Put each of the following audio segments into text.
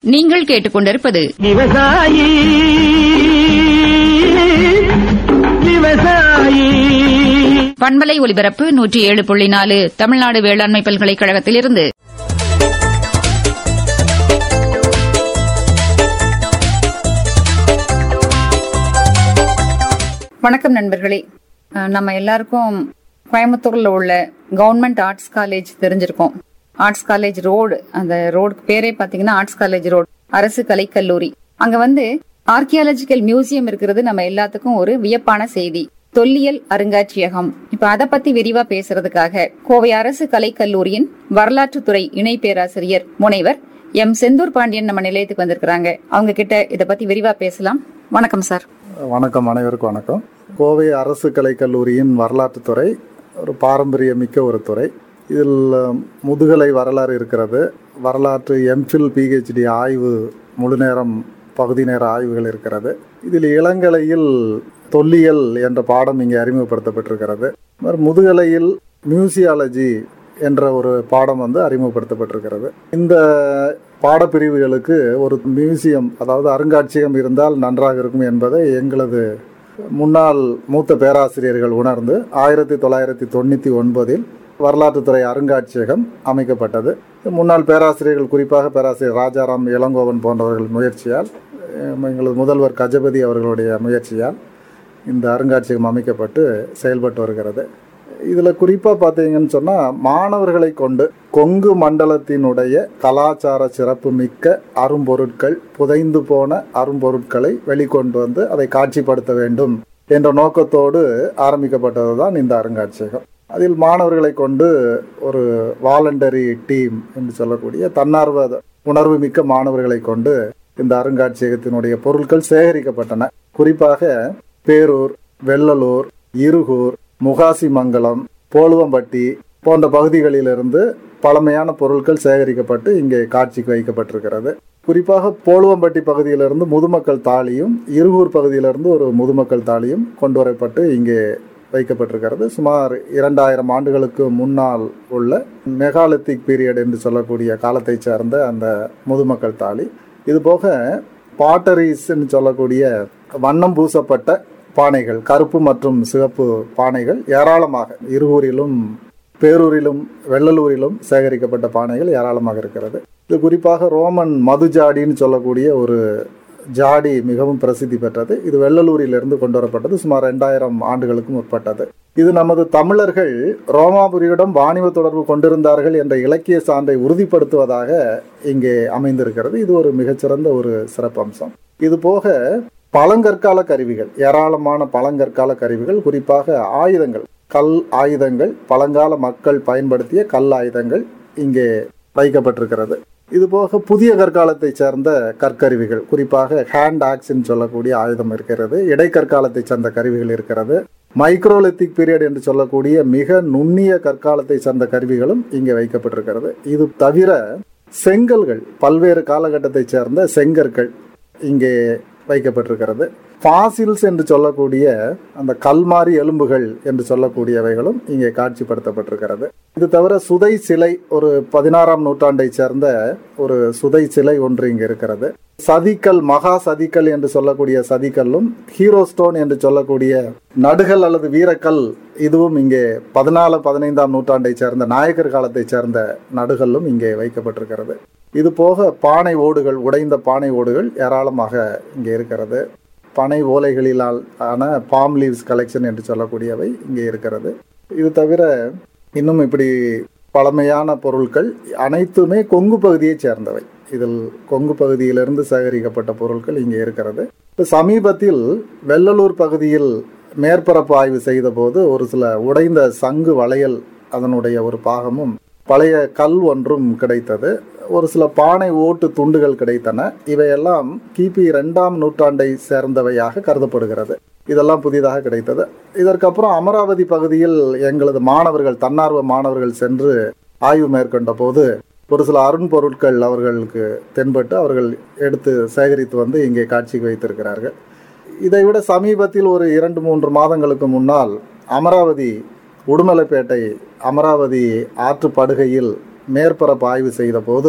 நீங்கள் கேட்டுக்கொண்டிருப்பது விவசாயி விவசாயி பண்பலை ஒலிபரப்பு நூற்றி ஏழு புள்ளி நாலு தமிழ்நாடு வேளாண்மை பல்கலைக்கழகத்திலிருந்து வணக்கம் நண்பர்களே அஹ், நம்ம எல்லாருக்கும் கோயம்புத்தூர்ல உள்ள கவர்மெண்ட் ஆர்ட்ஸ் காலேஜ் தெரிஞ்சிருக்கோம் ஆர்ட்ஸ் காலேஜ் ரோடு அந்த ரோடுக்கு பேரே பாத்தீங்கன்னா ஆர்ட்ஸ் காலேஜ் ரோடு அரசு கலைக்கல்லூரி அங்க வந்து ஆர்கியாலஜிக்கல் மியூசியம் இருக்கிறது நம்ம எல்லாத்துக்கும் ஒரு வியப்பான செய்தி தொல்லியல் அருங்காட்சியகம் இப்ப அத பத்தி விரிவா பேசுறதுக்காக கோவை அரசு கலைக்கல்லூரியின் வரலாற்றுத்துறை இணை பேராசிரியர் முனைவர் எம் செந்தூர் பாண்டியன் நம்ம நிலையத்துக்கு வந்திருக்கிறாங்க அவங்க கிட்ட இத பத்தி விரிவா பேசலாம் வணக்கம் சார் வணக்கம் அனைவருக்கும் வணக்கம் கோவை அரசு கலைக்கல்லூரியின் வரலாற்றுத்துறை ஒரு பாரம்பரியமிக்க ஒரு துறை இதில் அஹ், முதுகலை வரலாறு இருக்கிறது வரலாற்று எம்ஃபில் பிஹெச்டி ஆய்வு முழுநேரம் பகுதி நேர ஆய்வுகள் இருக்கிறது இதில் இளங்கலையில் தொல்லியல் என்ற பாடம் இங்கே அறிமுகப்படுத்தப்பட்டிருக்கிறது மறு முதுகலையில் மியூசியாலஜி என்ற ஒரு பாடம் வந்து அறிமுகப்படுத்தப்பட்டிருக்கிறது இந்த பாடப்பிரிவுகளுக்கு ஒரு மியூசியம் அதாவது அருங்காட்சியகம் இருந்தால் நன்றாக இருக்கும் என்பதை எங்களது முன்னாள் மூத்த பேராசிரியர்கள் உணர்ந்து ஆயிரத்தி தொள்ளாயிரத்தி தொண்ணூற்றி ஒன்பதில் வரலாற்றுத்துறை அருங்காட்சியகம் அமைக்கப்பட்டது முன்னாள் பேராசிரியர்கள் குறிப்பாக பேராசிரியர் ராஜாராம் இளங்கோவன் போன்றவர்கள் முயற்சியால் அஹ், எங்களது முதல்வர் கஜபதி அவர்களுடைய முயற்சியால் இந்த அருங்காட்சியகம் அமைக்கப்பட்டு செயல்பட்டு வருகிறது இதில் குறிப்பாக பார்த்தீங்கன்னு சொன்னால் மாணவர்களை கொண்டு கொங்கு மண்டலத்தினுடைய கலாச்சார சிறப்பு மிக்க அரும்பொருட்கள் புதைந்து போன அரும்பொருட்களை வெளிக்கொண்டு வந்து அதை காட்சிப்படுத்த வேண்டும் என்ற நோக்கத்தோடு ஆரம்பிக்கப்பட்டது தான் இந்த அருங்காட்சியகம் அதில் மாணவர்களை கொண்டு ஒரு வாலண்டரி டீம் என்று சொல்லக்கூடிய தன்னார்வ உணர்வு மிக்க மாணவர்களை கொண்டு இந்த அருங்காட்சியகத்தினுடைய பொருட்கள் சேகரிக்கப்பட்டன குறிப்பாக பேரூர் வெள்ளலூர் இருகூர் முகாசிமங்கலம் போலுவம்பட்டி போன்ற பகுதிகளிலிருந்து பழமையான பொருட்கள் சேகரிக்கப்பட்டு இங்கே காட்சிக்கு வைக்கப்பட்டிருக்கிறது குறிப்பாக போலுவம்பட்டி பகுதியிலிருந்து முதுமக்கள் தாலியும் இருகூர் பகுதியிலிருந்து ஒரு முதுமக்கள் தாலியும் கொண்டு வரப்பட்டு இங்கே வைக்கப்பட்டிருக்கிறது சுமார் இரண்டாயிரம் ஆண்டுகளுக்கு முன்னால் உள்ள மெகாலித்திக் பீரியட் என்று சொல்லக்கூடிய காலத்தை சார்ந்த அந்த முதுமக்கள் தாலி இது போக பாட்டரிஸ்ன்னு சொல்லக்கூடிய வண்ணம் பூசப்பட்ட பானைகள் கருப்பு மற்றும் சிவப்பு பானைகள் ஏராளமாக இருகூரிலும் பேரூரிலும் வெள்ளலூரிலும் சேகரிக்கப்பட்ட பானைகள் ஏராளமாக இருக்கிறது இது குறிப்பாக ரோமன் மதுஜாடின்னு சொல்லக்கூடிய ஒரு ஜாடி மிகவும் பிரசித்தி பெற்றது இது வெள்ளலூரிலிருந்து கொண்டு வரப்பட்டது சுமார் ரெண்டாயிரம் ஆண்டுகளுக்கு முற்பட்டது இது நமது தமிழர்கள் ரோமாபுரியிடம் வாணிப தொடர்பு கொண்டிருந்தார்கள் என்ற இலக்கிய சான்றை உறுதிப்படுத்துவதாக இங்கே அமைந்திருக்கிறது இது ஒரு மிகச்சிறந்த ஒரு சிறப்பம்சம் இது போக பழங்கற்கால கருவிகள் ஏராளமான பழங்கற்கால கருவிகள் குறிப்பாக ஆயுதங்கள் கல் ஆயுதங்கள் பழங்கால மக்கள் பயன்படுத்திய கல் ஆயுதங்கள் இங்கே வைக்கப்பட்டிருக்கிறது இது போக புதிய கற்காலத்தை சேர்ந்த கற்கருவிகள் குறிப்பாக ஹேண்ட் ஆக்ஸ்ன்னு சொல்லக்கூடிய ஆயுதம் இருக்கிறது இடைக்கற்காலத்தை சேர்ந்த கருவிகள் இருக்கிறது மைக்ரோலித்திக் பீரியட் என்று சொல்லக்கூடிய மிக நுண்ணிய கற்காலத்தை சேர்ந்த கருவிகளும் இங்கே வைக்கப்பட்டிருக்கிறது இது தவிர செங்கல்கள் பல்வேறு காலகட்டத்தை சேர்ந்த செங்கற்கள் இங்கே வைக்கப்பட்டிருக்கிறது ஃபாசில்ஸ் என்று சொல்லக்கூடிய அந்த கல்மாரி எலும்புகள் என்று சொல்லக்கூடியவைகளும் இங்கே காட்சிப்படுத்தப்பட்டிருக்கிறது இது தவிர சுதை சிலை ஒரு பதினாறாம் நூற்றாண்டை சேர்ந்த ஒரு சுதை சிலை ஒன்று இங்கே இருக்கிறது சதிக்கல் மகா சதிக்கல் என்று சொல்லக்கூடிய சதிக்கல்லும் ஹீரோ ஸ்டோன் என்று சொல்லக்கூடிய நடுகல் அல்லது வீரக்கல் இதுவும் இங்கே பதினாலு பதினைந்தாம் நூற்றாண்டை சேர்ந்த நாயக்கர் காலத்தை சேர்ந்த நடுகல்லும் இங்கே வைக்கப்பட்டிருக்கிறது இது போக பானை ஓடுகள் உடைந்த பானை ஓடுகள் ஏராளமாக இங்கே இருக்கிறது பனை ஓலைகளிலால் ஆன பாம் லீவ்ஸ் கலெக்ஷன் என்று சொல்லக்கூடியவை இங்கே இருக்கிறது இது தவிர இன்னும் இப்படி பழமையான பொருட்கள் அனைத்துமே கொங்கு பகுதியைச் சேர்ந்தவை இதில் கொங்கு பகுதியிலிருந்து சேகரிக்கப்பட்ட பொருட்கள் இங்கே இருக்கிறது இப்போ சமீபத்தில் வெள்ளலூர் பகுதியில் மேற்பரப்பு ஆய்வு செய்த போது ஒரு சில உடைந்த சங்கு வளையல் அதனுடைய ஒரு பாகமும் பழைய கல் ஒன்றும் கிடைத்தது ஒரு சில பானை ஓட்டு துண்டுகள் கிடைத்தன இவையெல்லாம் கிபி இரண்டாம் நூற்றாண்டை சேர்ந்தவையாக கருதப்படுகிறது இதெல்லாம் புதிதாக கிடைத்தது இதற்கப்புறம் அமராவதி பகுதியில் எங்களது மாணவர்கள் தன்னார்வ மாணவர்கள் சென்று ஆய்வு மேற்கொண்ட போது ஒரு சில அருண்பொருட்கள் அவர்களுக்கு தென்பட்டு அவர்கள் எடுத்து சேகரித்து வந்து இங்கே காட்சிக்கு வைத்திருக்கிறார்கள் இதைவிட சமீபத்தில் ஒரு இரண்டு மூன்று மாதங்களுக்கு முன்னால் அமராவதி உடுமலைப்பேட்டை அமராவதி ஆற்றுப்படுகையில் மேற்பரப்பு ஆய்வு செய்த போது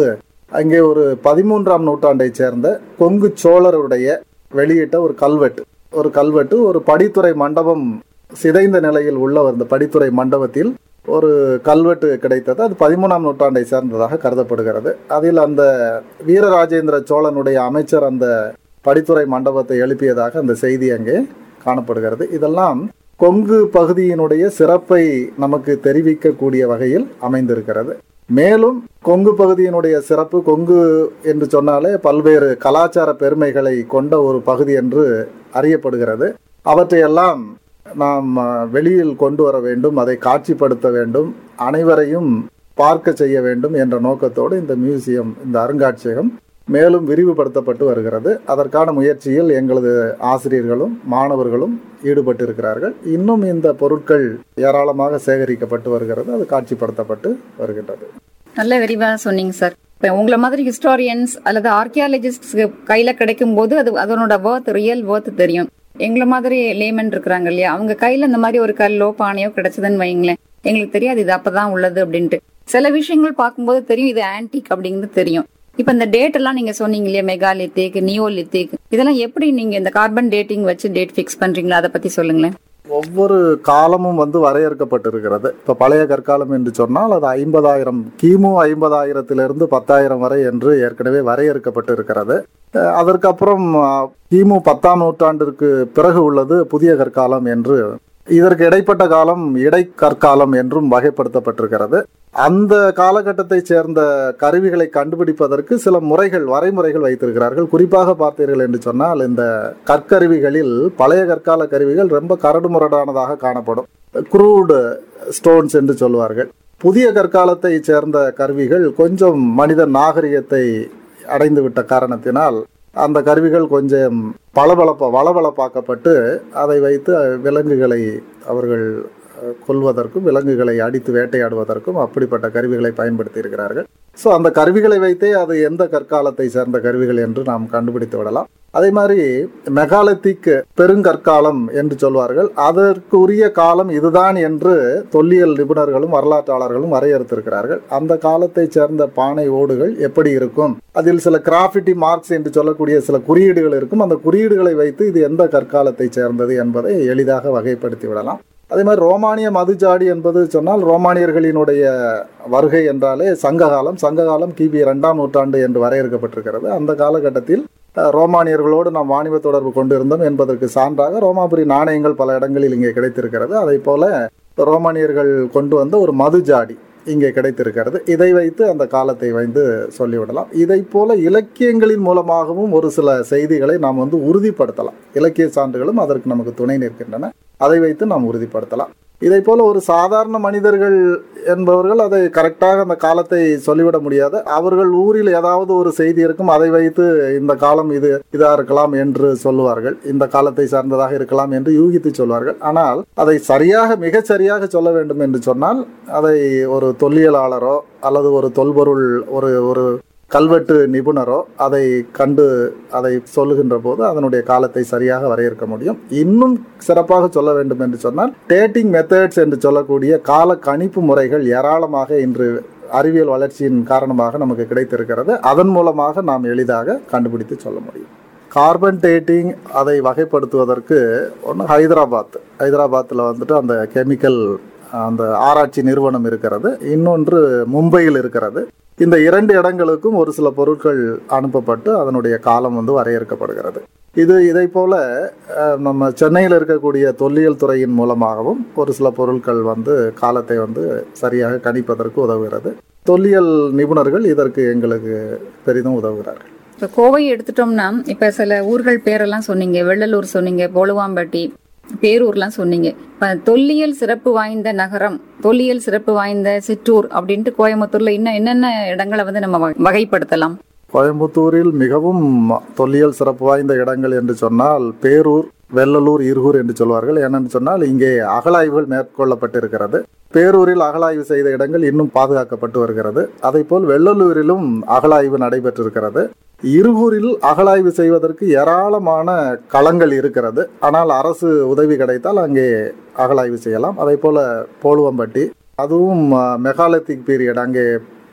அங்கே ஒரு பதிமூன்றாம் நூற்றாண்டை சேர்ந்த கொங்கு சோழருடைய வெளியிட்ட ஒரு கல்வெட்டு ஒரு கல்வெட்டு ஒரு படித்துறை மண்டபம் சிதைந்த நிலையில் உள்ள அந்த படித்துறை மண்டபத்தில் ஒரு கல்வெட்டு கிடைத்தது அது பதிமூணாம் நூற்றாண்டை சேர்ந்ததாக கருதப்படுகிறது அதில் அந்த வீரராஜேந்திர சோழனுடைய அமைச்சர் அந்த படித்துறை மண்டபத்தை எழுப்பியதாக அந்த செய்தி அங்கே காணப்படுகிறது இதெல்லாம் கொங்கு பகுதியினுடைய சிறப்பை நமக்கு தெரிவிக்கக்கூடிய வகையில் அமைந்திருக்கிறது மேலும் கொங்கு பகுதியினுடைய சிறப்பு கொங்கு என்று சொன்னாலே பல்வேறு கலாச்சார பெருமைகளை கொண்ட ஒரு பகுதி என்று அறியப்படுகிறது அவற்றையெல்லாம் நாம் அஹ், வெளியில் கொண்டு வர வேண்டும் அதை காட்சிப்படுத்த வேண்டும் அனைவரையும் பார்க்க செய்ய வேண்டும் என்ற நோக்கத்தோடு இந்த மியூசியம் இந்த அருங்காட்சியகம் மேலும் விரிவுபடுத்தப்பட்டு வருகிறது அதற்கான முயற்சியில் எங்களது ஆசிரியர்களும் மாணவர்களும் ஈடுபட்டு இருக்கிறார்கள் இன்னும் இந்த பொருட்கள் ஏராளமாக சேகரிக்கப்பட்டு வருகிறது அது காட்சிப்படுத்தப்பட்டு வருகின்றது நல்ல விரிவாக சொன்னீங்க சார் இப்போ உங்களை மாதிரி ஹிஸ்டாரியன்ஸ் அல்லது ஆர்கியாலஜிஸ்ட் கையில கிடைக்கும் போது அது அதனோட worth ரியல் worth தெரியும் எங்களை மாதிரி லேமன் இருக்கிறாங்க இல்லையா அவங்க கையில இந்த மாதிரி ஒரு கல்லோ பானையோ கிடைச்சதுன்னு வைங்களேன் எங்களுக்கு தெரியாது இது அப்பதான் உள்ளது அப்படின்ட்டு சில விஷயங்கள் பார்க்கும்போது தெரியும் இது ஆன்டிக் அப்படிங்கிறது தெரியும் இப்ப இந்த டேட் எல்லாம் நீங்க சொன்னீங்க இல்லையா மெகாலித்திக் நியோலித்திக் இதெல்லாம் எப்படி நீங்க இந்த கார்பன் டேட்டிங் வச்சு டேட் ஃபிக்ஸ் பண்றீங்களா அதை பத்தி சொல்லுங்களேன் ஒவ்வொரு காலமும் வந்து வரையறுக்கப்பட்டிருக்கிறது இப்ப பழைய கற்காலம் என்று சொன்னால் அது ஐம்பதாயிரம் கிமு ஐம்பதாயிரத்திலிருந்து பத்தாயிரம் வரை என்று ஏற்கனவே வரையறுக்கப்பட்டு இருக்கிறது அஹ் அதற்கப்புறம் அஹ், கிமு பத்தாம் நூற்றாண்டிற்கு பிறகு உள்ளது புதிய கற்காலம் என்று இதற்கு இடைப்பட்ட காலம் இடைக்கற்காலம் என்றும் வகைப்படுத்தப்பட்டிருக்கிறது அந்த காலகட்டத்தை சேர்ந்த கருவிகளை கண்டுபிடிப்பதற்கு சில முறைகள் வரைமுறைகள் வைத்திருக்கிறார்கள் குறிப்பாக பார்த்தீர்கள் என்று சொன்னால் இந்த கற்கருவிகளில் பழைய கற்கால கருவிகள் ரொம்ப கரடுமுரடானதாக காணப்படும் குரூடு ஸ்டோன்ஸ் என்று சொல்வார்கள் புதிய கற்காலத்தை சேர்ந்த கருவிகள் கொஞ்சம் மனித நாகரிகத்தை அடைந்துவிட்ட காரணத்தினால் அந்த கருவிகள் கொஞ்சம் பளபளப்ப வளவளப்பாக்கப்பட்டு அதை வைத்து விலங்குகளை அவர்கள் அஹ், கொல்வதற்கும் விலங்குகளை அடித்து வேட்டையாடுவதற்கும் அப்படிப்பட்ட கருவிகளை பயன்படுத்தி இருக்கிறார்கள் ஸோ அந்த கருவிகளை வைத்தே அது எந்த கற்காலத்தை சேர்ந்த கருவிகள் என்று நாம் கண்டுபிடித்து விடலாம் அதே மாதிரி மெகாலத்திக் பெருங்கற்காலம் என்று சொல்வார்கள் அதற்கு உரிய காலம் இதுதான் என்று தொல்லியல் நிபுணர்களும் வரலாற்றாளர்களும் வரையறுத்திருக்கிறார்கள் அந்த காலத்தை சேர்ந்த பானை ஓடுகள் எப்படி இருக்கும் அதில் சில கிராஃபிட்டி மார்க்ஸ் என்று சொல்லக்கூடிய சில குறியீடுகள் இருக்கும் அந்த குறியீடுகளை வைத்து இது எந்த கற்காலத்தை சேர்ந்தது என்பதை எளிதாக வகைப்படுத்தி விடலாம் அதே மாதிரி ரோமானிய மதுஜாடி என்பது சொன்னால் ரோமானியர்களினுடைய வருகை என்றாலே சங்ககாலம் சங்ககாலம் கிபி இரண்டாம் நூற்றாண்டு என்று வரையறுக்கப்பட்டிருக்கிறது அந்த காலகட்டத்தில் அஹ், ரோமானியர்களோடு நாம் வாணிப தொடர்பு கொண்டிருந்தோம் என்பதற்கு சான்றாக ரோமாபுரி நாணயங்கள் பல இடங்களில் இங்கே கிடைத்திருக்கிறது அதை போல ரோமானியர்கள் கொண்டு வந்த ஒரு மதுஜாடி இங்கே கிடைத்திருக்கிறது இதை வைத்து அந்த காலத்தை வந்து சொல்லிவிடலாம் இதை போல இலக்கியங்களின் மூலமாகவும் ஒரு சில செய்திகளை நாம் வந்து உறுதிப்படுத்தலாம் இலக்கிய சான்றுகளும் அதற்கு நமக்கு துணை நிற்கின்றன அதை வைத்து நாம் உறுதிப்படுத்தலாம் இதை போல ஒரு சாதாரண மனிதர்கள் என்பவர்கள் அதை கரெக்டாக அந்த காலத்தை சொல்லிவிட முடியாது அவர்கள் ஊரில் ஏதாவது ஒரு செய்தி இருக்கும் அதை வைத்து இந்த காலம் இது இதா இருக்கலாம் என்று சொல்லுவார்கள் இந்த காலத்தை சார்ந்ததாக இருக்கலாம் என்று யூகித்து சொல்வார்கள் ஆனால் அதை சரியாக மிகச் சரியாக சொல்ல வேண்டும் என்று சொன்னால் அதை ஒரு தொல்லியலாளரோ அல்லது ஒரு தொல்பொருள் ஒரு ஒரு கல்வெட்டு நிபுணரோ அதை கண்டு அதை சொல்லுகின்ற போது அதனுடைய காலத்தை சரியாக வரையறுக்க முடியும் இன்னும் சிறப்பாக சொல்ல வேண்டும் என்று சொன்னால் டேட்டிங் மெத்தட்ஸ் என்று சொல்லக்கூடிய கால கணிப்பு முறைகள் ஏராளமாக இன்று அறிவியல் வளர்ச்சியின் காரணமாக நமக்கு கிடைத்திருக்கிறது அதன் மூலமாக நாம் எளிதாக கண்டுபிடித்து சொல்ல முடியும் கார்பன் டேட்டிங் அதை வகைப்படுத்துவதற்கு ஒன்று ஹைதராபாத் ஹைதராபாத்தில் வந்துட்டு அந்த கெமிக்கல் அந்த ஆராய்ச்சி நிறுவனம் இருக்கிறது இன்னொன்று மும்பையில் இருக்கிறது இந்த இரண்டு இடங்களுக்கும் ஒரு சில பொருட்கள் அனுப்பப்பட்டு அதனுடைய காலம் வந்து வரையறுக்கப்படுகிறது இது இதை போல அஹ், நம்ம சென்னையில் இருக்கக்கூடிய தொல்லியல் துறையின் மூலமாகவும் ஒரு சில பொருட்கள் வந்து காலத்தை வந்து சரியாக கணிப்பதற்கு உதவுகிறது தொல்லியல் நிபுணர்கள் இதற்கு எங்களுக்கு பெரிதும் உதவுகிறார்கள் இப்ப கோவை எடுத்துட்டோம்னா இப்ப சில ஊர்கள் பேரெல்லாம் சொன்னீங்க வெள்ளலூர் சொன்னீங்க போலுவாம்பட்டி பேரூர்லாம் சொன்னீங்க இப்ப தொல்லியல் சிறப்பு வாய்ந்த நகரம் தொல்லியல் சிறப்பு வாய்ந்த சிற்றூர் அப்படின்ட்டு கோயம்புத்தூர்ல இன்னும் என்னென்ன இடங்களை வந்து நம்ம வகை- வகைப்படுத்தலாம் கோயம்புத்தூரில் மிகவும் தொல்லியல் சிறப்பு வாய்ந்த இடங்கள் என்று சொன்னால் பேரூர் வெள்ளலூர் இருகூர் என்று சொல்வார்கள் ஏனென்று சொன்னால் இங்கே அகழாய்வுகள் மேற்கொள்ளப்பட்டிருக்கிறது பேரூரில் அகழாய்வு செய்த இடங்கள் இன்னும் பாதுகாக்கப்பட்டு வருகிறது அதேபோல் வெள்ளலூரிலும் அகழாய்வு நடைபெற்றிருக்கிறது இருகூரில் அகழாய்வு செய்வதற்கு ஏராளமான களங்கள் இருக்கிறது ஆனால் அரசு உதவி கிடைத்தால் அங்கே அகழாய்வு செய்யலாம் அதே போல போலுவம்பட்டி அதுவும் மெகாலத்திக் பீரியட் அங்கே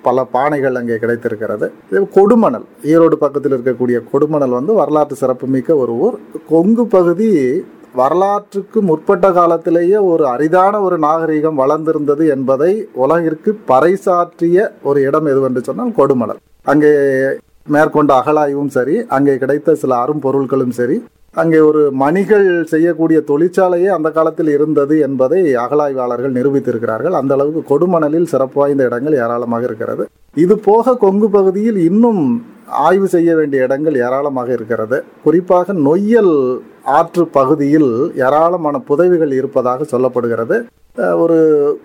பல பானைகள் அங்கே கிடைத்திருக்கிறது இது கொடுமணல் ஈரோடு பக்கத்தில் இருக்கக்கூடிய கொடுமணல் வந்து வரலாற்று சிறப்புமிக்க ஒரு ஊர் கொங்கு பகுதி வரலாற்றுக்கு முற்பட்ட காலத்திலேயே ஒரு அரிதான ஒரு நாகரிகம் வளர்ந்திருந்தது என்பதை உலகிற்கு பறைசாற்றிய ஒரு இடம் எதுவென்று சொன்னால் கொடுமணல் அங்கே மேற்கொண்ட அகழாய்வும் சரி அங்கே கிடைத்த சில அரும்பொருட்களும் சரி அங்கே ஒரு மணிகள் செய்யக்கூடிய தொழிற்சாலையே அந்த காலத்தில் இருந்தது என்பதை அகழாய்வாளர்கள் நிரூபித்திருக்கிறார்கள் அந்த அளவுக்கு கொடுமணலில் சிறப்பு வாய்ந்த இடங்கள் ஏராளமாக இருக்கிறது இது போக கொங்கு பகுதியில் இன்னும் ஆய்வு செய்ய வேண்டிய இடங்கள் ஏராளமாக இருக்கிறது குறிப்பாக நொய்யல் ஆற்று பகுதியில் ஏராளமான புதைவுகள் இருப்பதாக சொல்லப்படுகிறது அஹ் ஒரு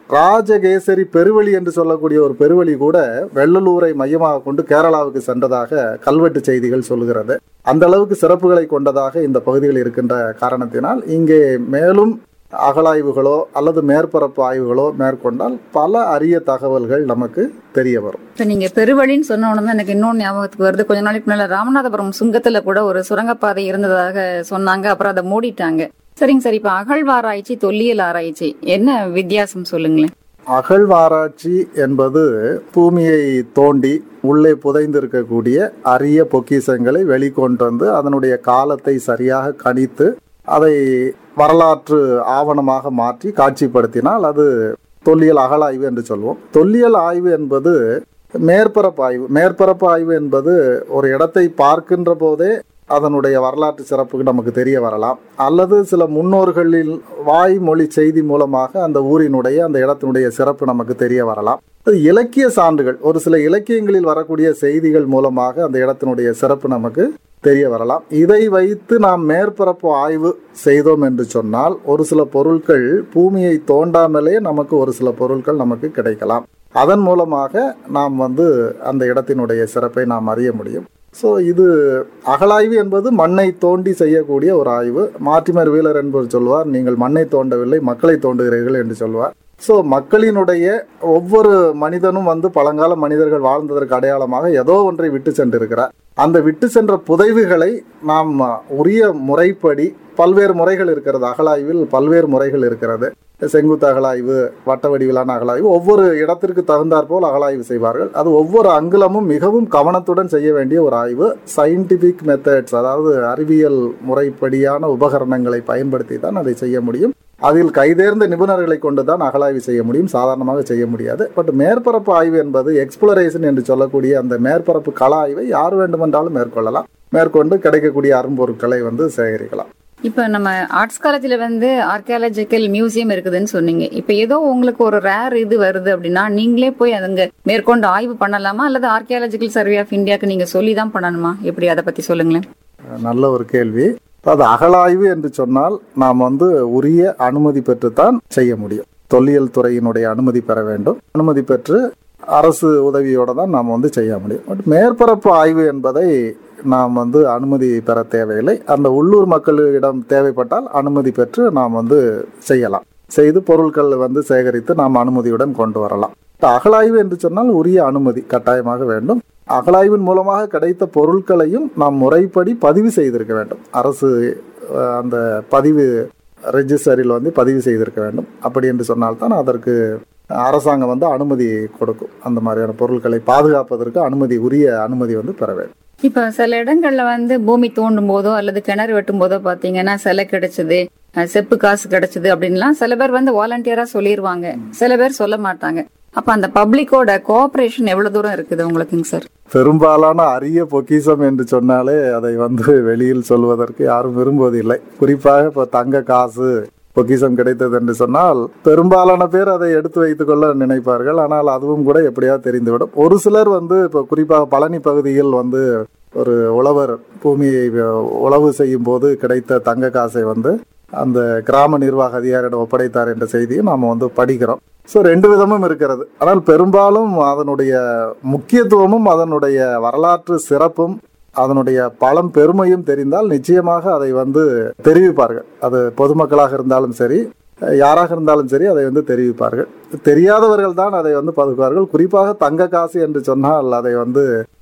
ராஜகேசரி பெருவழி என்று சொல்லக்கூடிய ஒரு பெருவழி கூட வெள்ளலூரை மையமாக கொண்டு கேரளாவுக்கு சென்றதாக கல்வெட்டு செய்திகள் சொல்லுகிறது அந்த அளவுக்கு சிறப்புகளை கொண்டதாக இந்த பகுதிகள் இருக்கின்ற காரணத்தினால் இங்கே மேலும் அகழாய்வுகளோ அல்லது மேற்பரப்பு ஆய்வுகளோ மேற்கொண்டால் பல அரிய தகவல்கள் நமக்கு தெரிய வரும் இப்ப நீங்க பெருவழின்னு சொன்ன உடனே எனக்கு இன்னொன்று ஞாபகத்துக்கு வருது கொஞ்ச நாளைக்கு முன்னால ராமநாதபுரம் சுங்கத்துல கூட ஒரு சுரங்கப்பாதை இருந்ததாக சொன்னாங்க அப்புறம் அதை மூடிட்டாங்க சரிங்க சார் இப்ப அகழ்வாராய்ச்சி தொல்லியல் ஆராய்ச்சி என்ன வித்தியாசம் சொல்லுங்களேன் அகழ்வாராய்ச்சி என்பது பூமியை தோண்டி உள்ளே புதைந்திருக்கக்கூடிய அரிய பொக்கிஷங்களை வெளிக்கொண்டு வந்து அதனுடைய காலத்தை சரியாக கணித்து அதை வரலாற்று ஆவணமாக மாற்றி காட்சிப்படுத்தினால் அது தொல்லியல் அகழாய்வு என்று சொல்வோம் தொல்லியல் ஆய்வு என்பது மேற்பரப்பு ஆய்வு மேற்பரப்பு ஆய்வு என்பது ஒரு இடத்தை பார்க்கின்ற போதே அதனுடைய வரலாற்று சிறப்புக்கு நமக்கு தெரிய வரலாம் அல்லது சில முன்னோர்களில் வாய்மொழி செய்தி மூலமாக அந்த ஊரினுடைய அந்த இடத்தினுடைய சிறப்பு நமக்கு தெரிய வரலாம் அது இலக்கிய சான்றுகள் ஒரு சில இலக்கியங்களில் வரக்கூடிய செய்திகள் மூலமாக அந்த இடத்தினுடைய சிறப்பு நமக்கு தெரிய வரலாம் இதை வைத்து நாம் மேற்பரப்பு ஆய்வு செய்தோம் என்று சொன்னால் ஒரு சில பொருட்கள் பூமியை தோண்டாமலே நமக்கு ஒரு சில பொருட்கள் நமக்கு கிடைக்கலாம் அதன் மூலமாக நாம் வந்து அந்த இடத்தினுடைய சிறப்பை நாம் அறிய முடியும் ஸோ இது அகழாய்வு என்பது மண்ணை தோண்டி செய்யக்கூடிய ஒரு ஆய்வு மாற்றிமர் வீலர் என்பவர் சொல்வார் நீங்கள் மண்ணை தோண்டவில்லை மக்களை தோண்டுகிறீர்கள் என்று சொல்வார் ஸோ மக்களினுடைய ஒவ்வொரு மனிதனும் வந்து பழங்கால மனிதர்கள் வாழ்ந்ததற்கு அடையாளமாக ஏதோ ஒன்றை விட்டு சென்றிருக்கிறார் அந்த விட்டு சென்ற புதைவுகளை நாம் உரிய முறைப்படி பல்வேறு முறைகள் இருக்கிறது அகழாய்வில் பல்வேறு முறைகள் இருக்கிறது செங்குத்து அகழாய்வு வட்ட வடிவிலான அகழாய்வு ஒவ்வொரு இடத்திற்கு தகுந்தாற் போல் அகழாய்வு செய்வார்கள் அது ஒவ்வொரு அங்குலமும் மிகவும் கவனத்துடன் செய்ய வேண்டிய ஒரு ஆய்வு சயின்டிபிக் மெத்தட்ஸ் அதாவது அறிவியல் முறைப்படியான உபகரணங்களை பயன்படுத்தி தான் அதை செய்ய முடியும் அதில் கைதேர்ந்த நிபுணர்களை கொண்டு தான் அகழாய்வு செய்ய முடியும் சாதாரணமாக செய்ய முடியாது பட் மேற்பரப்பு ஆய்வு என்பது எக்ஸ்ப்ளரேஷன் என்று சொல்லக்கூடிய அந்த மேற்பரப்பு கள ஆய்வை யார் வேண்டுமென்றாலும் மேற்கொள்ளலாம் மேற்கொண்டு கிடைக்கக்கூடிய அரும்பொருட்களை வந்து சேகரிக்கலாம் இப்ப நம்ம ஆர்ட்ஸ் காலேஜ்ல வந்து ஆர்கியாலஜிக்கல் மியூசியம் இருக்குதுன்னு சொன்னீங்க இப்ப ஏதோ உங்களுக்கு ஒரு ரேர் இது வருது அப்படின்னா நீங்களே போய் அதுங்க மேற்கொண்டு ஆய்வு பண்ணலாமா அல்லது ஆர்கியாலஜிக்கல் சர்வே ஆஃப் இந்தியாக்கு நீங்க சொல்லி தான் பண்ணணுமா எப்படி அதை பத்தி சொல்லுங்களேன் நல்ல ஒரு கேள்வி அது அகழாய்வு என்று சொன்னால் நாம் வந்து உரிய அனுமதி பெற்றுத்தான் செய்ய முடியும் தொல்லியல் துறையினுடைய அனுமதி பெற வேண்டும் அனுமதி பெற்று அரசு உதவியோட தான் நாம் வந்து செய்ய முடியும் பட் மேற்பரப்பு ஆய்வு என்பதை நாம் வந்து அனுமதி பெற தேவையில்லை அந்த உள்ளூர் மக்களிடம் தேவைப்பட்டால் அனுமதி பெற்று நாம் வந்து செய்யலாம் செய்து பொருட்கள் வந்து சேகரித்து நாம் அனுமதியுடன் கொண்டு வரலாம் அகழாய்வு என்று சொன்னால் உரிய அனுமதி கட்டாயமாக வேண்டும் அகழாய்வின் மூலமாக கிடைத்த பொருட்களையும் நாம் முறைப்படி பதிவு செய்திருக்க வேண்டும் அரசு அஹ், அந்த பதிவு ரெஜிஸ்டரில் வந்து பதிவு செய்திருக்க வேண்டும் அப்படி என்று சொன்னால்தான் அதற்கு அரசாங்கம் வந்து அனுமதி கொடுக்கும் அந்த மாதிரியான பொருட்களை பாதுகாப்பதற்கு அனுமதி உரிய அனுமதி வந்து பெற வேண்டும் இப்ப சில இடங்கள்ல வந்து பூமி தோண்டும் போதோ அல்லது கிணறு வெட்டும் போதோ பாத்தீங்கன்னா சிலை கிடைச்சது அஹ், செப்பு காசு கிடைச்சது அப்படின்லாம் சில பேர் வந்து வாலண்டியரா சொல்லிடுவாங்க சில பேர் சொல்ல மாட்டாங்க அப்ப அந்த பப்ளிக்கோட கோஆபரேஷன் எவ்வளவு தூரம் இருக்குது உங்களுக்குங்க சார் பெரும்பாலான அரிய பொக்கிஷம் என்று சொன்னாலே அதை வந்து வெளியில் சொல்வதற்கு யாரும் விரும்புவதில்லை குறிப்பாக இப்போ தங்க காசு பொக்கிஷம் கிடைத்தது என்று சொன்னால் பெரும்பாலான பேர் அதை எடுத்து வைத்துக் கொள்ள நினைப்பார்கள் ஆனால் அதுவும் கூட எப்படியாவது தெரிந்துவிடும் ஒரு சிலர் வந்து இப்போ குறிப்பாக பழனி பகுதியில் வந்து ஒரு உழவர் பூமியை உழவு செய்யும் போது கிடைத்த தங்க காசை வந்து அந்த கிராம நிர்வாக அதிகாரியிடம் ஒப்படைத்தார் என்ற செய்தியும் நாம் வந்து படிக்கிறோம் ஸோ ரெண்டு விதமும் இருக்கிறது ஆனால் பெரும்பாலும் அதனுடைய முக்கியத்துவமும் அதனுடைய வரலாற்று சிறப்பும் அதனுடைய பழம் பெருமையும் தெரிந்தால் நிச்சயமாக அதை வந்து தெரிவிப்பார்கள் அது பொதுமக்களாக இருந்தாலும் சரி யாராக இருந்தாலும் சரி அதை வந்து தெரிவிப்பார்கள் தெரியாதவர்கள் தான் அதை வந்து பதுக்குவார்கள் குறிப்பாக தங்க காசு என்று சொன்னால் அதை வந்து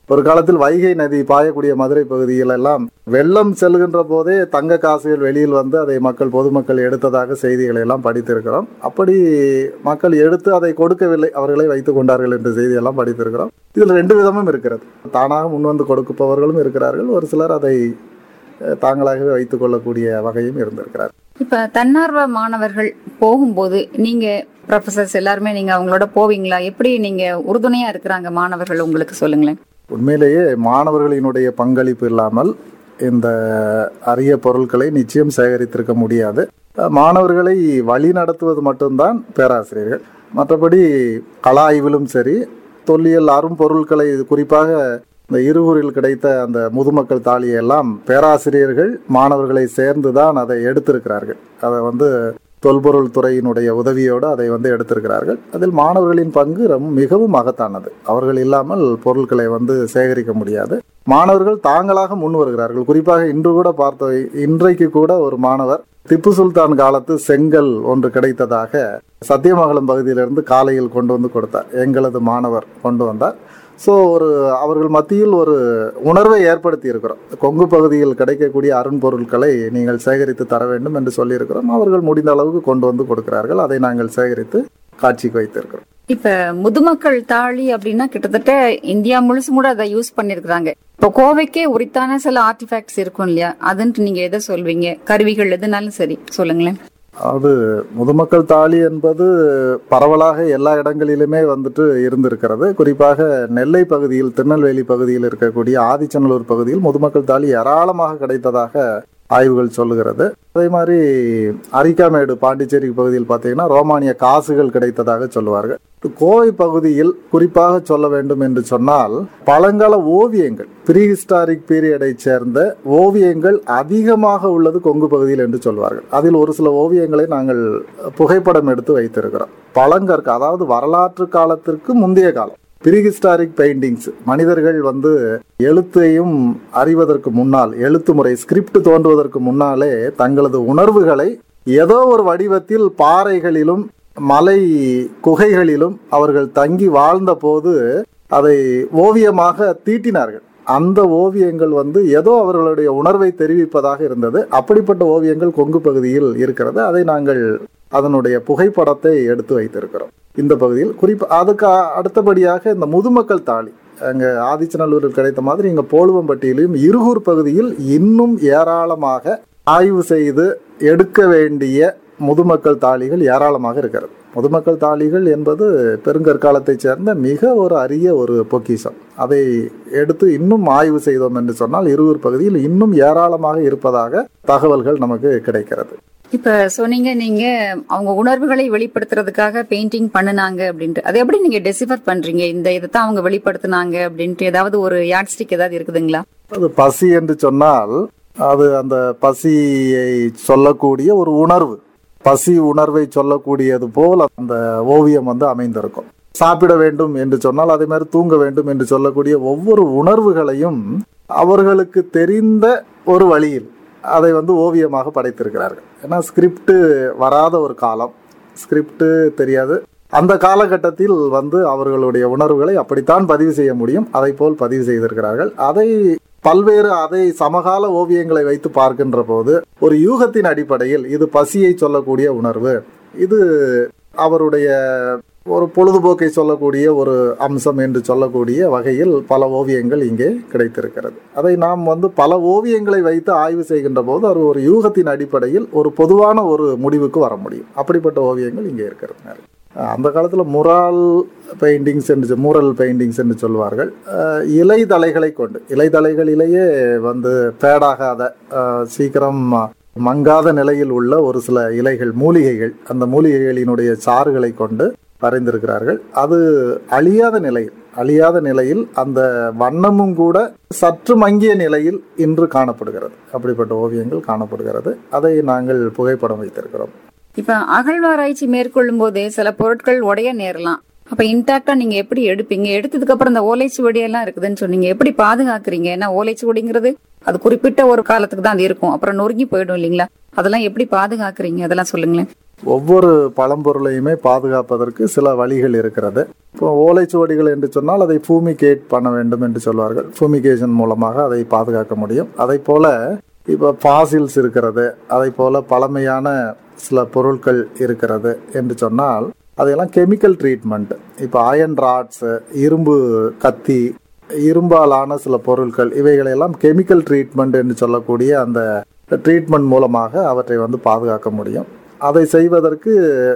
ஒரு காலத்தில் வைகை நதி பாயக்கூடிய மதுரை பகுதியில் எல்லாம் வெள்ளம் செல்கின்ற போதே தங்க காசுகள் வெளியில் வந்து அதை மக்கள் பொதுமக்கள் எடுத்ததாக செய்திகளை எல்லாம் படித்திருக்கிறோம் அப்படி மக்கள் எடுத்து அதை கொடுக்கவில்லை அவர்களே வைத்துக் கொண்டார்கள் என்ற செய்தியெல்லாம் படித்திருக்கிறோம் இதில் ரெண்டு விதமும் இருக்கிறது தானாக முன்வந்து கொடுப்பவர்களும் இருக்கிறார்கள் ஒரு சிலர் அதை அஹ், தாங்களாகவே வைத்துக் கொள்ளக்கூடிய வகையும் இருந்திருக்கிறார் இப்ப தன்னார்வ மாணவர்கள் போகும்போது நீங்க ப்ரொஃபசர்ஸ் எல்லாருமே நீங்க அவங்களோட போவீங்களா எப்படி நீங்க உறுதுணையா இருக்கிறாங்க மாணவர்கள் உங்களுக்கு சொல்லுங்களேன் உண்மையிலேயே மாணவர்களினுடைய பங்களிப்பு இல்லாமல் இந்த அரிய பொருட்களை நிச்சயம் சேகரித்திருக்க முடியாது அஹ், மாணவர்களை வழி நடத்துவது மட்டும்தான் பேராசிரியர்கள் மற்றபடி கல ஆய்விலும் சரி தொல்லியல் அரும்பொருட்களை குறிப்பாக இந்த இருவரில் கிடைத்த அந்த முதுமக்கள் தாலியை எல்லாம் பேராசிரியர்கள் மாணவர்களை சேர்ந்து தான் அதை எடுத்திருக்கிறார்கள் அதை வந்து தொல்பொருள் துறையினுடைய உதவியோடு அதை வந்து எடுத்திருக்கிறார்கள் அதில் மாணவர்களின் பங்கு ரொம்ப மிகவும் மகத்தானது அவர்கள் இல்லாமல் பொருட்களை வந்து சேகரிக்க முடியாது மாணவர்கள் தாங்களாக முன் வருகிறார்கள் குறிப்பாக இன்று கூட பார்த்த இன்றைக்கு கூட ஒரு மாணவர் திப்பு சுல்தான் காலத்து செங்கல் ஒன்று கிடைத்ததாக சத்தியமங்கலம் பகுதியிலிருந்து காலையில் கொண்டு வந்து கொடுத்தார் எங்களது மாணவர் கொண்டு வந்தார் ஸோ ஒரு அவர்கள் மத்தியில் ஒரு உணர்வை ஏற்படுத்தி இருக்கிறோம் கொங்கு பகுதியில் கிடைக்கக்கூடிய அருண்பொருட்களை நீங்கள் சேகரித்து தர வேண்டும் என்று சொல்லியிருக்கிறோம் அவர்கள் முடிந்த அளவுக்கு கொண்டு வந்து கொடுக்கிறார்கள் அதை நாங்கள் சேகரித்து காட்சிக்கு வைத்திருக்கிறோம் இப்ப முதுமக்கள் தாழி அப்படின்னா கிட்டத்தட்ட இந்தியா முழுசு கூட அதை யூஸ் பண்ணிருக்காங்க இப்போ கோவைக்கே உரித்தான சில ஆர்டிஃபேக்ட்ஸ் இருக்கும் இல்லையா அதுன்ட்டு நீங்க எதை சொல்வீங்க கருவிகள் எதுனாலும் சரி சொல்லுங்களேன் அது முதுமக்கள் தாலி என்பது பரவலாக எல்லா இடங்களிலுமே வந்துட்டு இருந்திருக்கிறது குறிப்பாக நெல்லை பகுதியில் திருநெல்வேலி பகுதியில் இருக்கக்கூடிய ஆதிச்சநல்லூர் பகுதியில் முதுமக்கள் தாலி ஏராளமாக கிடைத்ததாக ஆய்வுகள் சொல்லுகிறது அதே மாதிரி அரிக்காமேடு பாண்டிச்சேரி பகுதியில் பார்த்தீங்கன்னா ரோமானிய காசுகள் கிடைத்ததாக சொல்லுவார்கள் கோவை பகுதியில் குறிப்பாக சொல்ல வேண்டும் என்று சொன்னால் பழங்கால ஓவியங்கள் ப்ரீ ஹிஸ்டாரிக் பீரியடை சேர்ந்த ஓவியங்கள் அதிகமாக உள்ளது கொங்கு பகுதியில் என்று சொல்வார்கள் அதில் ஒரு சில ஓவியங்களை நாங்கள் புகைப்படம் எடுத்து வைத்திருக்கிறோம் பழங்கற்க அதாவது வரலாற்று காலத்திற்கு முந்தைய காலம் ப்ரீஹிஸ்டாரிக் பெயிண்டிங்ஸ் மனிதர்கள் வந்து எழுத்தையும் அறிவதற்கு முன்னால் எழுத்து முறை ஸ்கிரிப்ட் தோன்றுவதற்கு முன்னாலே தங்களது உணர்வுகளை ஏதோ ஒரு வடிவத்தில் பாறைகளிலும் மலை குகைகளிலும் அவர்கள் தங்கி வாழ்ந்த போது அதை ஓவியமாக தீட்டினார்கள் அந்த ஓவியங்கள் வந்து ஏதோ அவர்களுடைய உணர்வை தெரிவிப்பதாக இருந்தது அப்படிப்பட்ட ஓவியங்கள் கொங்கு பகுதியில் இருக்கிறது அதை நாங்கள் அதனுடைய புகைப்படத்தை எடுத்து வைத்திருக்கிறோம் இந்த பகுதியில் குறிப்பா அதுக்கு அ- அடுத்தபடியாக இந்த முதுமக்கள் தாலி அங்க ஆதிச்சநல்லூரில் கிடைத்த மாதிரி இங்க போலுவம்பட்டியிலும் இருகூர் பகுதியில் இன்னும் ஏராளமாக ஆய்வு செய்து எடுக்க வேண்டிய முதுமக்கள் தாளிகள் ஏராளமாக இருக்கிறது முதுமக்கள் தாளிகள் என்பது பெருங்கற்காலத்தைச் சேர்ந்த மிக ஒரு அரிய ஒரு பொக்கிஷம் அதை எடுத்து இன்னும் ஆய்வு செய்தோம் என்று சொன்னால் இருகூர் பகுதியில் இன்னும் ஏராளமாக இருப்பதாக தகவல்கள் நமக்கு கிடைக்கிறது இப்ப சொன்னீங்க நீங்க அவங்க உணர்வுகளை வெளிப்படுத்துறதுக்காக பெயிண்டிங் பண்ணுனாங்க அப்படின்ட்டு அதை எப்படி நீங்க டெசிஃபர் பண்றீங்க இந்த இதைத்தான் அவங்க வெளிப்படுத்துனாங்க அப்படின்ட்டு ஏதாவது ஒரு யாட்ஸ்டிக் ஏதாவது இருக்குதுங்களா அது பசி என்று சொன்னால் அது அந்த பசியை சொல்லக்கூடிய ஒரு உணர்வு பசி உணர்வை சொல்லக்கூடியது போல் அந்த ஓவியம் வந்து அமைந்திருக்கும் சாப்பிட வேண்டும் என்று சொன்னால் அதே மாதிரி தூங்க வேண்டும் என்று சொல்லக்கூடிய ஒவ்வொரு உணர்வுகளையும் அவர்களுக்கு தெரிந்த ஒரு வழியில் அதை வந்து ஓவியமாக படைத்திருக்கிறார்கள் ஏன்னா ஸ்கிரிப்ட் வராத ஒரு காலம் ஸ்கிரிப்ட் தெரியாது அந்த காலகட்டத்தில் வந்து அவர்களுடைய உணர்வுகளை அப்படித்தான் பதிவு செய்ய முடியும் அதை போல் பதிவு செய்திருக்கிறார்கள் அதை பல்வேறு அதை சமகால ஓவியங்களை வைத்து பார்க்கின்ற போது ஒரு யூகத்தின் அடிப்படையில் இது பசியை சொல்லக்கூடிய உணர்வு இது அவருடைய ஒரு பொழுதுபோக்கை சொல்லக்கூடிய ஒரு அம்சம் என்று சொல்லக்கூடிய வகையில் பல ஓவியங்கள் இங்கே கிடைத்திருக்கிறது அதை நாம் வந்து பல ஓவியங்களை வைத்து ஆய்வு செய்கின்ற போது அது ஒரு யூகத்தின் அடிப்படையில் ஒரு பொதுவான ஒரு முடிவுக்கு வர முடியும் அப்படிப்பட்ட ஓவியங்கள் இங்கே இருக்கிறது நிறைய. அஹ் அந்த காலத்தில் முரால் பெயிண்டிங்ஸ் என்று மூரல் பெயிண்டிங்ஸ் என்று சொல்வார்கள் அஹ் இலைதலைகளை கொண்டு இலைதலைகளிலேயே வந்து பேடாகாத அஹ் சீக்கிரம் மங்காத நிலையில் உள்ள ஒரு சில இலைகள் மூலிகைகள் அந்த மூலிகைகளினுடைய சாறுகளை கொண்டு வரைந்திருக்கிறார்கள் அது அழியாத நிலையில் அழியாத நிலையில் அந்த வண்ணமும் கூட சற்று மங்கிய நிலையில் இன்று காணப்படுகிறது அப்படிப்பட்ட ஓவியங்கள் காணப்படுகிறது அதை நாங்கள் புகைப்படம் வைத்திருக்கிறோம் இப்ப அகழ்வாராய்ச்சி மேற்கொள்ளும் போது சில பொருட்கள் உடைய நேரலாம் அப்ப இன்டாக்டா நீங்க எப்படி எடுப்பீங்க எடுத்ததுக்கு அப்புறம் இந்த ஓலைச்சுவடி எல்லாம் இருக்குதுன்னு சொன்னீங்க எப்படி பாதுகாக்கிறீங்க ஏன்னா ஓலைச்சுவடிங்கிறது அது குறிப்பிட்ட ஒரு காலத்துக்கு தான் அது இருக்கும் அப்புறம் நொறுங்கி போயிடும் இல்லைங்களா அதெல்லாம் எப்படி பாதுகாக்கிறீங்க அதெல்லாம் சொல்லுங்களேன் ஒவ்வொரு பழம்பொருளையுமே பாதுகாப்பதற்கு சில வழிகள் இருக்கிறது இப்போ ஓலைச்சுவடிகள் என்று சொன்னால் அதை ஃபூமிகேட் பண்ண வேண்டும் என்று சொல்வார்கள் ஃபூமிகேஷன் மூலமாக அதை பாதுகாக்க முடியும் அதை போல இப்போ ஃபாசில்ஸ் இருக்கிறது அதை போல பழமையான சில பொருட்கள் இருக்கிறது என்று சொன்னால் அதையெல்லாம் கெமிக்கல் ட்ரீட்மெண்ட் இப்போ அயன் ராட்ஸ் இரும்பு கத்தி இரும்பாலான சில பொருட்கள் இவைகளெல்லாம் கெமிக்கல் ட்ரீட்மெண்ட் என்று சொல்லக்கூடிய அந்த ட்ரீட்மெண்ட் மூலமாக அவற்றை வந்து பாதுகாக்க முடியும் அதை செய்வதற்கு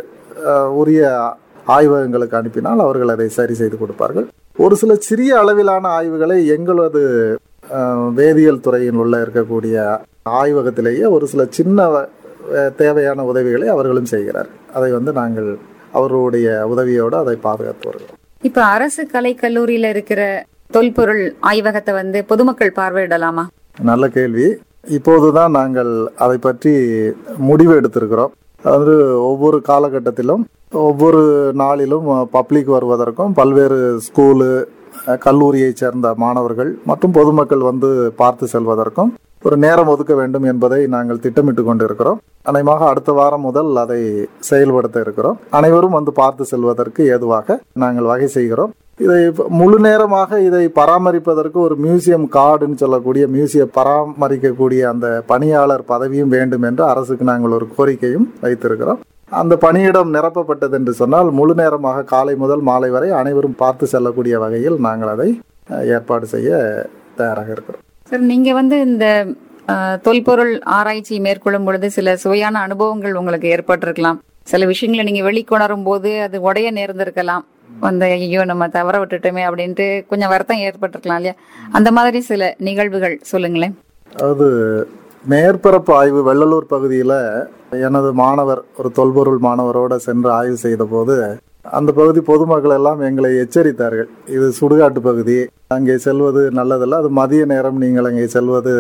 அஹ், உரிய ஆய்வகங்களுக்கு அனுப்பினால் அவர்கள் அதை சரி செய்து கொடுப்பார்கள் ஒரு சில சிறிய அளவிலான ஆய்வுகளை எங்களது அஹ், வேதியியல் துறையில் உள்ள இருக்கக்கூடிய ஆய்வகத்திலேயே ஒரு சில சின்ன அஹ், தேவையான உதவிகளை அவர்களும் செய்கிறார் அதை வந்து நாங்கள் அவர்களுடைய உதவியோடு அதை பாதுகாத்து வருகிறோம் இப்ப அரசு கலை கல்லூரியில இருக்கிற தொல்பொருள் ஆய்வகத்தை வந்து பொதுமக்கள் பார்வையிடலாமா நல்ல கேள்வி இப்போதுதான் நாங்கள் அதை பற்றி முடிவு எடுத்திருக்கிறோம் அதாவது ஒவ்வொரு காலகட்டத்திலும் ஒவ்வொரு நாளிலும் பப்ளிக் வருவதற்கும் பல்வேறு ஸ்கூலு அஹ், கல்லூரியைச் சேர்ந்த மாணவர்கள் மற்றும் பொதுமக்கள் வந்து பார்த்து செல்வதற்கும் ஒரு நேரம் ஒதுக்க வேண்டும் என்பதை நாங்கள் திட்டமிட்டு கொண்டிருக்கிறோம் அநேகமாக அடுத்த வாரம் முதல் அதை செயல்படுத்த இருக்கிறோம் அனைவரும் வந்து பார்த்து செல்வதற்கு ஏதுவாக நாங்கள் வகை செய்கிறோம் இதை முழு நேரமாக இதை பராமரிப்பதற்கு ஒரு மியூசியம் கார்டுன்னு சொல்லக்கூடிய மியூசியம் பராமரிக்கக்கூடிய அந்த பணியாளர் பதவியும் வேண்டும் என்று அரசுக்கு நாங்கள் ஒரு கோரிக்கையும் வைத்திருக்கிறோம் அந்த பணியிடம் நிரப்பப்பட்டது என்று சொன்னால் முழு நேரமாக காலை முதல் மாலை வரை அனைவரும் பார்த்து செல்லக்கூடிய வகையில் நாங்கள் அதை அஹ், ஏற்பாடு செய்ய தயாராக இருக்கிறோம் சார் நீங்க வந்து இந்த அஹ், தொல்பொருள் ஆராய்ச்சி மேற்கொள்ளும் பொழுது சில சுவையான அனுபவங்கள் உங்களுக்கு ஏற்பட்டிருக்கலாம் சில விஷயங்களை நீங்க வெளிக்கொணரும் போது அது உடைய நேர்ந்திருக்கலாம் அந்த ஐயோ நம்ம தவற விட்டுட்டோமே அப்படின்ட்டு கொஞ்சம் வருத்தம் ஏற்பட்டிருக்கலாம் இல்லையா அந்த மாதிரி சில நிகழ்வுகள் சொல்லுங்களேன் அதாவது மேற்பரப்பு ஆய்வு வெள்ளலூர் பகுதியில் எனது மாணவர் ஒரு தொல்பொருள் மாணவரோட சென்று ஆய்வு செய்த போது அந்த பகுதி பொதுமக்கள் எல்லாம் எங்களை எச்சரித்தார்கள் இது சுடுகாட்டு பகுதி அங்கே செல்வது நல்லதல்ல அது மதிய நேரம் நீங்கள் அங்கே செல்வது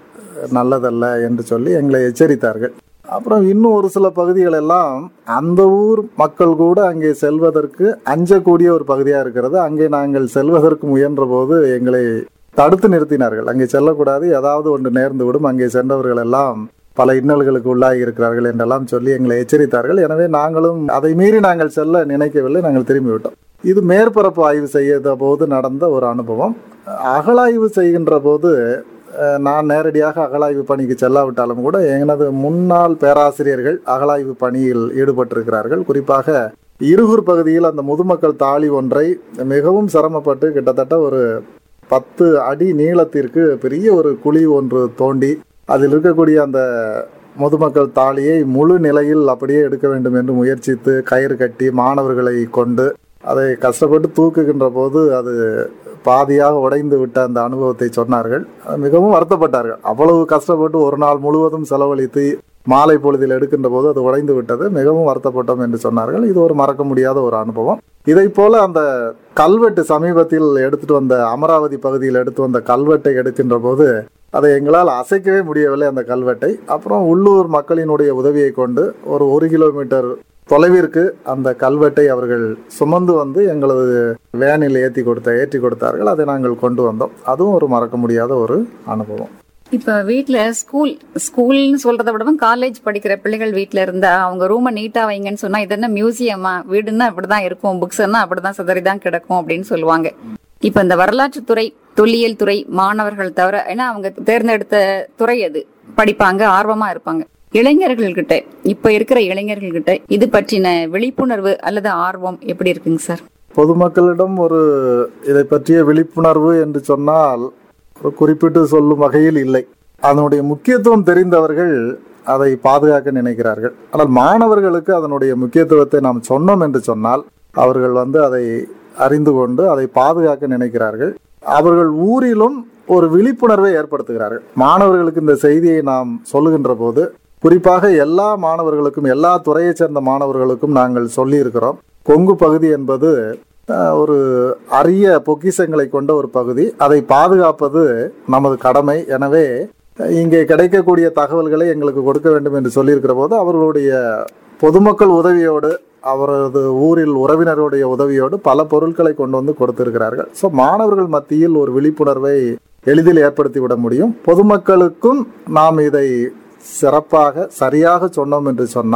நல்லதல்ல என்று சொல்லி எங்களை எச்சரித்தார்கள் அப்புறம் இன்னும் ஒரு சில பகுதிகள் எல்லாம் அந்த ஊர் மக்கள் கூட அங்கே செல்வதற்கு அஞ்சக்கூடிய ஒரு பகுதியாக இருக்கிறது அங்கே நாங்கள் செல்வதற்கு முயன்ற போது எங்களை தடுத்து நிறுத்தினார்கள் அங்கே செல்லக்கூடாது ஏதாவது ஒன்று நேர்ந்து விடும் அங்கே சென்றவர்கள் எல்லாம் பல இன்னல்களுக்கு உள்ளாகி இருக்கிறார்கள் என்றெல்லாம் சொல்லி எங்களை எச்சரித்தார்கள் எனவே நாங்களும் அதை மீறி நாங்கள் செல்ல நினைக்கவில்லை நாங்கள் திரும்பி விட்டோம் இது மேற்பரப்பு ஆய்வு செய்த போது நடந்த ஒரு அனுபவம் அகழாய்வு செய்கின்ற போது அஹ், நான் நேரடியாக அகழாய்வு பணிக்கு செல்லாவிட்டாலும் கூட எனது முன்னாள் பேராசிரியர்கள் அகழாய்வு பணியில் ஈடுபட்டிருக்கிறார்கள் குறிப்பாக இருகூர் பகுதியில் அந்த முதுமக்கள் தாலி ஒன்றை மிகவும் சிரமப்பட்டு கிட்டத்தட்ட ஒரு பத்து அடி நீளத்திற்கு பெரிய ஒரு குழி ஒன்று தோண்டி அதில் இருக்கக்கூடிய அந்த முதுமக்கள் தாலியை முழு நிலையில் அப்படியே எடுக்க வேண்டும் என்று முயற்சித்து கயிறு கட்டி மாணவர்களை கொண்டு அதை கஷ்டப்பட்டு தூக்குகின்ற போது அது பாதியாக உடைந்து விட்ட அந்த அனுபவத்தை சொன்னார்கள் அது மிகவும் வருத்தப்பட்டார்கள் அவ்வளவு கஷ்டப்பட்டு ஒரு நாள் முழுவதும் செலவழித்து மாலை பொழுதில் எடுக்கின்ற போது அது உடைந்து விட்டது மிகவும் வருத்தப்பட்டோம் என்று சொன்னார்கள் இது ஒரு மறக்க முடியாத ஒரு அனுபவம் இதை போல அந்த கல்வெட்டு சமீபத்தில் எடுத்துட்டு வந்த அமராவதி பகுதியில் எடுத்து வந்த கல்வெட்டை எடுக்கின்ற போது அதை எங்களால் அசைக்கவே முடியவில்லை அந்த கல்வெட்டை அப்புறம் உள்ளூர் மக்களினுடைய உதவியை கொண்டு ஒரு ஒரு கிலோமீட்டர் தொலைவிற்கு அந்த கல்வெட்டை அவர்கள் சுமந்து வந்து எங்களது வேனில் ஏற்றி கொடுத்த ஏற்றி கொடுத்தார்கள் அதை நாங்கள் கொண்டு வந்தோம் அதுவும் ஒரு மறக்க முடியாத ஒரு அனுபவம் இப்ப வீட்ல ஸ்கூல் ஸ்கூல்னு சொல்றதை விடவும் காலேஜ் படிக்கிற பிள்ளைகள் வீட்ல இருந்தா அவங்க ரூமை நீட்டா வைங்கன்னு சொன்னா இது என்ன மியூசியமா வீடுன்னா இப்படிதான் இருக்கும் புக்ஸ் எல்லாம் அப்படிதான் சிதறிதான் கிடக்கும் அப்படின்னு சொல்லுவாங்க இப்ப இந்த வரலாற்று துறை தொல்லியல் துறை மாணவர்கள் தவிர ஏன்னா அவங்க தேர்ந்தெடுத்த துறை அது படிப்பாங்க ஆர்வமா இருப்பாங்க இளைஞர்கள்கிட்ட இப்ப இருக்கிற இளைஞர்கள்கிட்ட இது பற்றின விழிப்புணர்வு அல்லது ஆர்வம் எப்படி இருக்குங்க சார் பொதுமக்களிடம் ஒரு இதை பற்றிய விழிப்புணர்வு என்று சொன்னால் ஒரு குறிப்பிட்டு சொல்லும் வகையில் இல்லை அதனுடைய முக்கியத்துவம் தெரிந்தவர்கள் அதை பாதுகாக்க நினைக்கிறார்கள் ஆனால் மாணவர்களுக்கு அதனுடைய முக்கியத்துவத்தை நாம் சொன்னோம் என்று சொன்னால் அவர்கள் வந்து அதை அறிந்து கொண்டு அதை பாதுகாக்க நினைக்கிறார்கள் அவர்கள் ஊரிலும் ஒரு விழிப்புணர்வை ஏற்படுத்துகிறார்கள் மாணவர்களுக்கு இந்த செய்தியை நாம் சொல்லுகின்ற போது குறிப்பாக எல்லா மாணவர்களுக்கும் எல்லா துறையைச் சேர்ந்த மாணவர்களுக்கும் நாங்கள் சொல்லியிருக்கிறோம் கொங்கு பகுதி என்பது அஹ், ஒரு அரிய பொக்கிஷங்களை கொண்ட ஒரு பகுதி அதை பாதுகாப்பது நமது கடமை எனவே அஹ், இங்கே கிடைக்கக்கூடிய தகவல்களை எங்களுக்கு கொடுக்க வேண்டும் என்று சொல்லியிருக்கிற போது அவர்களுடைய பொதுமக்கள் உதவியோடு அவரது ஊரில் உறவினருடைய உதவியோடு பல பொருட்களை கொண்டு வந்து கொடுத்திருக்கிறார்கள் ஸோ மாணவர்கள் மத்தியில் ஒரு விழிப்புணர்வை எளிதில் ஏற்படுத்தி விட முடியும் பொதுமக்களுக்கும் நாம் இதை சிறப்பாக சரியாக சொன்னோம் என்று சொன்னால்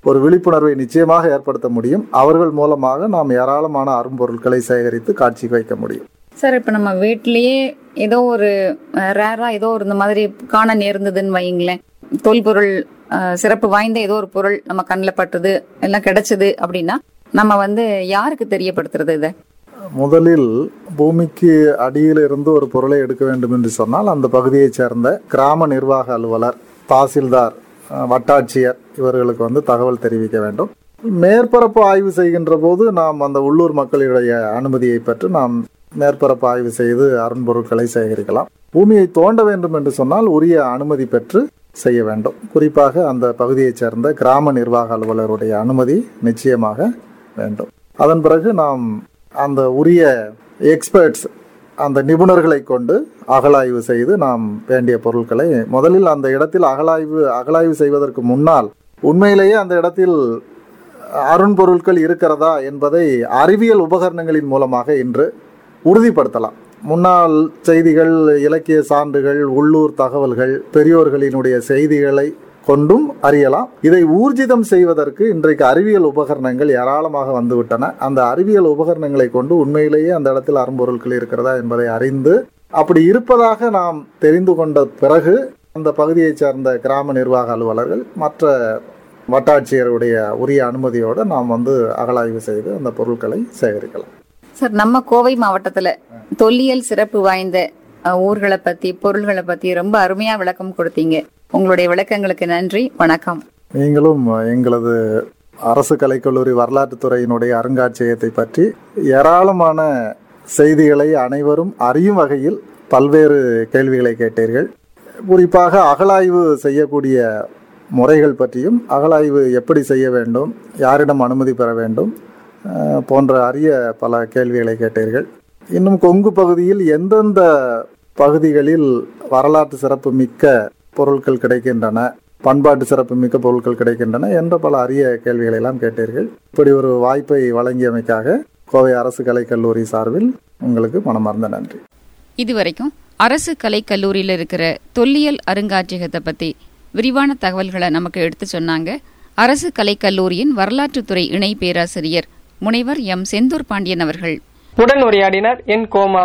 ஒரு விழிப்புணர்வை நிச்சயமாக ஏற்படுத்த முடியும் அவர்கள் மூலமாக நாம் ஏராளமான அரும்பொருட்களை சேகரித்து காட்சிக்கு வைக்க முடியும் சார் இப்போ நம்ம வீட்லயே ஏதோ ஒரு ரேரா ஏதோ ஒரு இந்த மாதிரி காண நேர்ந்ததுன்னு வைங்களேன் தொல்பொருள் அஹ், சிறப்பு வாய்ந்த ஏதோ ஒரு பொருள் நம்ம கண்ணில் பட்டுது எல்லாம் கிடைச்சது அப்படின்னா நம்ம வந்து யாருக்கு தெரியப்படுத்துறது இதை முதலில் பூமிக்கு அடியில் இருந்து ஒரு பொருளை எடுக்க வேண்டும் என்று சொன்னால் அந்த பகுதியைச் சேர்ந்த கிராம நிர்வாக அலுவலர் தாசில்தார் அஹ், வட்டாட்சியர் இவர்களுக்கு வந்து தகவல் தெரிவிக்க வேண்டும் மேற்பரப்பு ஆய்வு செய்கின்ற போது நாம் அந்த உள்ளூர் மக்களுடைய அனுமதியை பெற்று நாம் மேற்பரப்பு ஆய்வு செய்து அருண்பொருட்களை சேகரிக்கலாம் பூமியை தோண்ட வேண்டும் என்று சொன்னால் உரிய அனுமதி பெற்று செய்ய வேண்டும் குறிப்பாக அந்த பகுதியைச் சேர்ந்த கிராம நிர்வாக அலுவலருடைய அனுமதி நிச்சயமாக வேண்டும் அதன் பிறகு நாம் அந்த உரிய எக்ஸ்பர்ட்ஸ் அந்த நிபுணர்களை கொண்டு அகழாய்வு செய்து நாம் வேண்டிய பொருட்களை முதலில் அந்த இடத்தில் அகழாய்வு அகழாய்வு செய்வதற்கு முன்னால் உண்மையிலேயே அந்த இடத்தில் அருண்பொருட்கள் இருக்கிறதா என்பதை அறிவியல் உபகரணங்களின் மூலமாக இன்று உறுதிப்படுத்தலாம் முன்னாள் செய்திகள் இலக்கிய சான்றுகள் உள்ளூர் தகவல்கள் பெரியோர்களினுடைய செய்திகளை கொண்டும் அறியலாம் இதை ஊர்ஜிதம் செய்வதற்கு இன்றைக்கு அறிவியல் உபகரணங்கள் ஏராளமாக வந்துவிட்டன அந்த அறிவியல் உபகரணங்களை கொண்டு உண்மையிலேயே அந்த இடத்தில் அரும்பொருட்கள் இருக்கிறதா என்பதை அறிந்து அப்படி இருப்பதாக நாம் தெரிந்து கொண்ட பிறகு அந்த பகுதியைச் சேர்ந்த கிராம நிர்வாக அலுவலர்கள் மற்ற வட்டாட்சியருடைய உரிய அனுமதியோடு நாம் வந்து அகழாய்வு செய்து அந்த பொருட்களை சேகரிக்கலாம் சார் நம்ம கோவை மாவட்டத்துல தொல்லியல் சிறப்பு வாய்ந்த அஹ், ஊர்களை பத்தி பொருள்களை பத்தி ரொம்ப அருமையா விளக்கம் கொடுத்தீங்க உங்களுடைய விளக்கங்களுக்கு நன்றி வணக்கம் நீங்களும் எங்களது அரசு கலைக்கல்லூரி வரலாற்றுத் துறையினுடைய அருங்காட்சியகத்தை பற்றி ஏராளமான செய்திகளை அனைவரும் அறியும் வகையில் பல்வேறு கேள்விகளை கேட்டீர்கள் குறிப்பாக அகழாய்வு செய்யக்கூடிய முறைகள் பற்றியும் அகழாய்வு எப்படி செய்ய வேண்டும் யாரிடம் அனுமதி பெற வேண்டும் அஹ், போன்ற அரிய பல கேள்விகளை கேட்டீர்கள் இன்னும் கொங்கு பகுதியில் எந்தெந்த பகுதிகளில் வரலாற்று சிறப்பு மிக்க பொருட்கள் கிடைக்கின்றன பண்பாட்டு சிறப்பு மிக்க பொருட்கள் கிடைக்கின்றன என்ற பல அரிய கேள்விகளை எல்லாம் கேட்டீர்கள் இப்படி ஒரு வாய்ப்பை வழங்கியமைக்காக கோவை அரசு கலைக்கல்லூரி சார்பில் உங்களுக்கு மனமார்ந்த நன்றி இதுவரைக்கும் அரசு கலைக் கல்லூரியில் இருக்கிற தொல்லியல் அருங்காட்சியகத்தை பத்தி விரிவான தகவல்களை நமக்கு எடுத்து சொன்னாங்க அரசு கலைக் கல்லூரியின் வரலாற்றுத்துறை இணை பேராசிரியர் முனைவர் எம் செந்தூர் பாண்டியன் அவர்கள் உடன் உரையாடினார் என் கோமா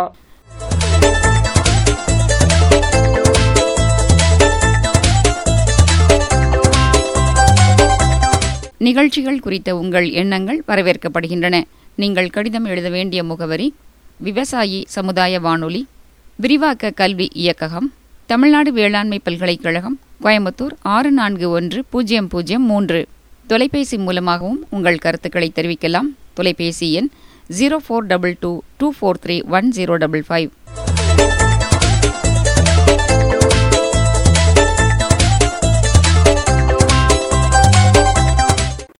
நிகழ்ச்சிகள் குறித்த உங்கள் எண்ணங்கள் வரவேற்கப்படுகின்றன நீங்கள் கடிதம் எழுத வேண்டிய முகவரி விவசாயி சமுதாய வானொலி விரிவாக்க கல்வி இயக்ககம் தமிழ்நாடு வேளாண்மை பல்கலைக்கழகம் கோயம்புத்தூர் ஆறு நான்கு ஒன்று பூஜ்ஜியம் பூஜ்ஜியம் மூன்று தொலைபேசி மூலமாகவும் உங்கள் கருத்துக்களை தெரிவிக்கலாம் தொலைபேசி எண் zero four double two two four three one zero double five